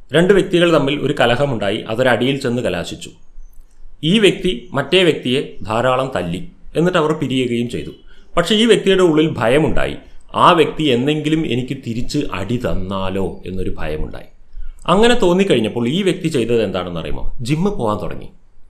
രണ്ട് വ്യക്തികൾ തമ്മിൽ ഒരു കലഹമുണ്ടായി അതൊരടിയിൽ ചെന്ന് കലാശിച്ചു ഈ വ്യക്തി മറ്റേ വ്യക്തിയെ ധാരാളം തല്ലി എന്നിട്ട് അവർ പിരിയുകയും ചെയ്തു പക്ഷേ ഈ വ്യക്തിയുടെ ഉള്ളിൽ ഭയമുണ്ടായി ആ വ്യക്തി എന്തെങ്കിലും എനിക്ക് തിരിച്ച് അടി തന്നാലോ എന്നൊരു ഭയമുണ്ടായി അങ്ങനെ തോന്നിക്കഴിഞ്ഞപ്പോൾ ഈ വ്യക്തി ചെയ്തത് എന്താണെന്ന് അറിയുമോ ജിമ്മ് പോകാൻ തുടങ്ങി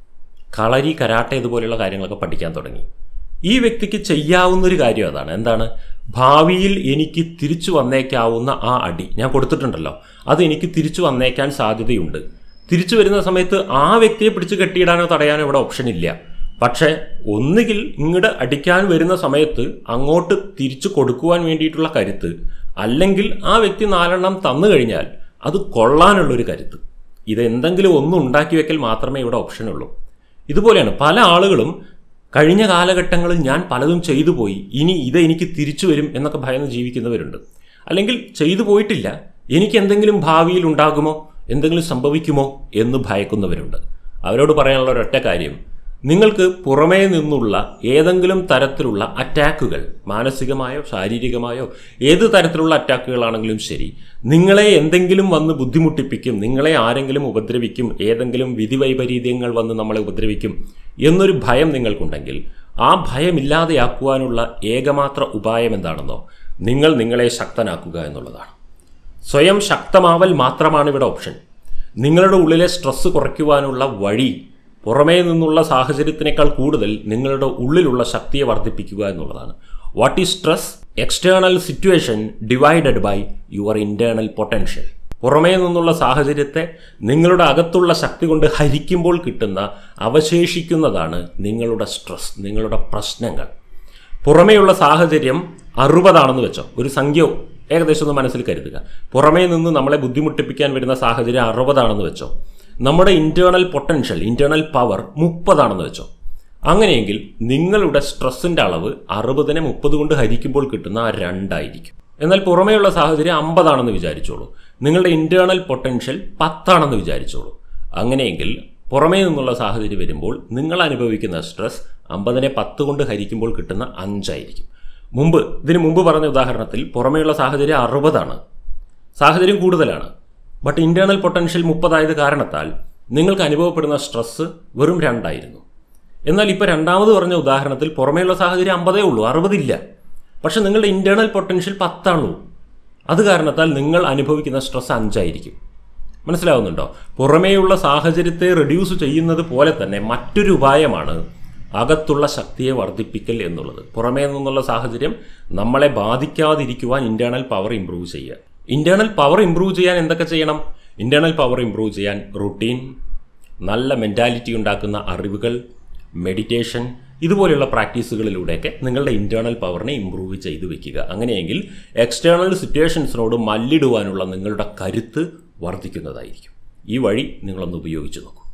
കളരി കരാട്ടെ ഇതുപോലെയുള്ള കാര്യങ്ങളൊക്കെ പഠിക്കാൻ തുടങ്ങി ഈ വ്യക്തിക്ക് ചെയ്യാവുന്ന ഒരു കാര്യം അതാണ് എന്താണ് ഭാവിയിൽ എനിക്ക് തിരിച്ചു വന്നേക്കാവുന്ന ആ അടി ഞാൻ കൊടുത്തിട്ടുണ്ടല്ലോ അത് എനിക്ക് തിരിച്ചു വന്നേക്കാൻ സാധ്യതയുണ്ട് തിരിച്ചു വരുന്ന സമയത്ത് ആ വ്യക്തിയെ പിടിച്ച് കെട്ടിയിടാനോ തടയാനോ ഇവിടെ ഓപ്ഷൻ ഇല്ല പക്ഷേ ഒന്നുകിൽ ഇങ്ങോട്ട് അടിക്കാൻ വരുന്ന സമയത്ത് അങ്ങോട്ട് തിരിച്ചു കൊടുക്കുവാൻ വേണ്ടിയിട്ടുള്ള കരുത്ത് അല്ലെങ്കിൽ ആ വ്യക്തി നാലെണ്ണം തന്നു കഴിഞ്ഞാൽ അത് കൊള്ളാനുള്ളൊരു കരുത്ത് ഇത് എന്തെങ്കിലും ഒന്നും ഉണ്ടാക്കി വെക്കൽ മാത്രമേ ഇവിടെ ഓപ്ഷൻ ഉള്ളൂ ഇതുപോലെയാണ് പല ആളുകളും കഴിഞ്ഞ കാലഘട്ടങ്ങളിൽ ഞാൻ പലതും ചെയ്തു പോയി ഇനി ഇത് എനിക്ക് തിരിച്ചു വരും എന്നൊക്കെ ഭയന്ന് ജീവിക്കുന്നവരുണ്ട് അല്ലെങ്കിൽ ചെയ്തു പോയിട്ടില്ല എനിക്ക് എന്തെങ്കിലും ഭാവിയിൽ ഉണ്ടാകുമോ എന്തെങ്കിലും സംഭവിക്കുമോ എന്ന് ഭയക്കുന്നവരുണ്ട് അവരോട് പറയാനുള്ള ഒരൊറ്റ കാര്യം നിങ്ങൾക്ക് പുറമേ നിന്നുള്ള ഏതെങ്കിലും തരത്തിലുള്ള അറ്റാക്കുകൾ മാനസികമായോ ശാരീരികമായോ ഏത് തരത്തിലുള്ള അറ്റാക്കുകളാണെങ്കിലും ശരി നിങ്ങളെ എന്തെങ്കിലും വന്ന് ബുദ്ധിമുട്ടിപ്പിക്കും നിങ്ങളെ ആരെങ്കിലും ഉപദ്രവിക്കും ഏതെങ്കിലും വിധിവൈപരീത്യങ്ങൾ വന്ന് നമ്മളെ ഉപദ്രവിക്കും എന്നൊരു ഭയം നിങ്ങൾക്കുണ്ടെങ്കിൽ ആ ഭയമില്ലാതെയാക്കുവാനുള്ള ഏകമാത്ര ഉപായം എന്താണെന്നോ നിങ്ങൾ നിങ്ങളെ ശക്തനാക്കുക എന്നുള്ളതാണ് സ്വയം ശക്തമാവൽ മാത്രമാണ് ഇവിടെ ഓപ്ഷൻ നിങ്ങളുടെ ഉള്ളിലെ സ്ട്രെസ്സ് കുറയ്ക്കുവാനുള്ള വഴി പുറമേ നിന്നുള്ള സാഹചര്യത്തിനേക്കാൾ കൂടുതൽ നിങ്ങളുടെ ഉള്ളിലുള്ള ശക്തിയെ വർദ്ധിപ്പിക്കുക എന്നുള്ളതാണ് what is stress external situation divided by your internal potential പുറമേ നിന്നുള്ള സാഹചര്യത്തെ നിങ്ങളുടെ അകത്തുള്ള ശക്തി കൊണ്ട് ഹരിക്കുമ്പോൾ കിട്ടുന്ന അവശേഷിക്കുന്നതാണ് നിങ്ങളുടെ സ്ട്രെസ് നിങ്ങളുടെ പ്രശ്നങ്ങൾ പുറമേയുള്ള സാഹചര്യം അറുപതാണെന്ന് വെച്ചോ ഒരു സംഖ്യ ഏകദേശം ഒന്ന് മനസ്സിൽ കരുതുക പുറമേ നിന്ന് നമ്മളെ ബുദ്ധിമുട്ടിപ്പിക്കാൻ വരുന്ന സാഹചര്യം അറുപതാണെന്ന് വെച്ചോ നമ്മുടെ ഇന്റേണൽ പൊട്ടൻഷ്യൽ ഇന്റേണൽ പവർ മുപ്പതാണെന്ന് വെച്ചോ അങ്ങനെയെങ്കിൽ നിങ്ങളുടെ സ്ട്രെസ്സിന്റെ അളവ് അറുപതിനെ മുപ്പത് കൊണ്ട് ഹരിക്കുമ്പോൾ കിട്ടുന്ന ആ രണ്ടായിരിക്കും എന്നാൽ പുറമേയുള്ള സാഹചര്യം അമ്പതാണെന്ന് വിചാരിച്ചോളൂ നിങ്ങളുടെ ഇന്റേണൽ പൊട്ടൻഷ്യൽ പത്താണെന്ന് വിചാരിച്ചോളൂ അങ്ങനെയെങ്കിൽ പുറമേ നിന്നുള്ള സാഹചര്യം വരുമ്പോൾ നിങ്ങൾ അനുഭവിക്കുന്ന സ്ട്രെസ് അമ്പതിനെ പത്ത് കൊണ്ട് ഹരിക്കുമ്പോൾ കിട്ടുന്ന അഞ്ചായിരിക്കും മുമ്പ് ഇതിന് മുമ്പ് പറഞ്ഞ ഉദാഹരണത്തിൽ പുറമേയുള്ള സാഹചര്യം അറുപതാണ് സാഹചര്യം കൂടുതലാണ് ബട്ട് ഇന്റേണൽ പൊട്ടൻഷ്യൽ മുപ്പതായത് കാരണത്താൽ നിങ്ങൾക്ക് അനുഭവപ്പെടുന്ന സ്ട്രെസ് വെറും രണ്ടായിരുന്നു എന്നാൽ ഇപ്പോൾ രണ്ടാമത് പറഞ്ഞ ഉദാഹരണത്തിൽ പുറമേയുള്ള സാഹചര്യം അമ്പതേ ഉള്ളൂ അറുപതില്ല പക്ഷെ നിങ്ങളുടെ ഇന്റേണൽ പൊട്ടൻഷ്യൽ പത്താണുള്ളൂ അത് കാരണത്താൽ നിങ്ങൾ അനുഭവിക്കുന്ന സ്ട്രെസ് അഞ്ചായിരിക്കും മനസ്സിലാവുന്നുണ്ടോ പുറമേയുള്ള സാഹചര്യത്തെ റെഡ്യൂസ് ചെയ്യുന്നത് പോലെ തന്നെ മറ്റൊരു ഉപായമാണ് അകത്തുള്ള ശക്തിയെ വർദ്ധിപ്പിക്കൽ എന്നുള്ളത് പുറമേ നിന്നുള്ള സാഹചര്യം നമ്മളെ ബാധിക്കാതിരിക്കുവാൻ ഇന്റേണൽ പവർ ഇംപ്രൂവ് ചെയ്യുക ഇന്റേണൽ പവർ ഇംപ്രൂവ് ചെയ്യാൻ എന്തൊക്കെ ചെയ്യണം ഇന്റേണൽ പവർ ഇംപ്രൂവ് ചെയ്യാൻ റുട്ടീൻ നല്ല മെൻറ്റാലിറ്റി ഉണ്ടാക്കുന്ന അറിവുകൾ മെഡിറ്റേഷൻ ഇതുപോലെയുള്ള പ്രാക്ടീസുകളിലൂടെയൊക്കെ നിങ്ങളുടെ ഇന്റേണൽ പവറിനെ ഇമ്പ്രൂവ് ചെയ്തു വെക്കുക അങ്ങനെയെങ്കിൽ എക്സ്റ്റേണൽ സിറ്റുവേഷൻസിനോട് മല്ലിടുവാനുള്ള നിങ്ങളുടെ കരുത്ത് വർദ്ധിക്കുന്നതായിരിക്കും ഈ വഴി നിങ്ങളൊന്ന് ഉപയോഗിച്ച് നോക്കൂ